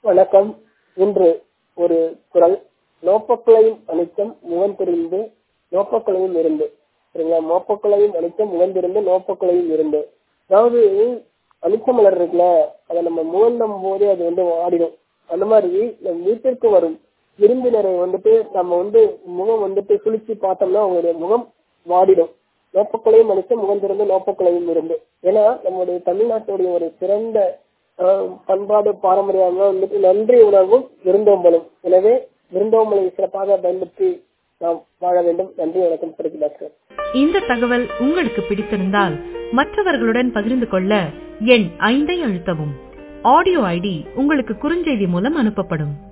வணக்கம் இன்று ஒரு குரல் நோப்பக்குளையும் அனித்தம் முகந்திருந்து நோப்பக்குளையும் இருந்து சரிங்களா மோப்பக்குளையும் அனித்தம் முகந்திருந்து நோப்பக்குளையும் இருந்து அதாவது அனிச்ச மலர் இருக்குல்ல அதை நம்ம முகந்தும் போது அது வந்து வாடிடும் அந்த மாதிரி நம் வீட்டிற்கு வரும் விருந்தினரை வந்துட்டு நம்ம வந்து முகம் வந்துட்டு குளிச்சு பார்த்தோம்னா அவங்களுடைய முகம் வாடிடும் நோப்பக்குளையும் அனித்தம் முகந்திருந்து நோப்பக்குளையும் இருந்து ஏன்னா நம்முடைய தமிழ்நாட்டுடைய ஒரு சிறந்த ஆஹ் பண்பாடு பாரம்பரியம் வந்துட்டு நன்றி உணர்வும் விருந்தோம்பலும் எனவே விருந்தோம்பலை சிறப்பாக பயன்படுத்தி நாம் வாழ வேண்டும் நன்றி வணக்கம் பிடிக்கும் டாக்டர் இந்த தகவல் உங்களுக்கு பிடித்திருந்தால் மற்றவர்களுடன் பகிர்ந்து கொள்ள எண் ஐந்தை அழுத்தவும் ஆடியோ ஐடி உங்களுக்கு குறுஞ்செய்தி மூலம் அனுப்பப்படும்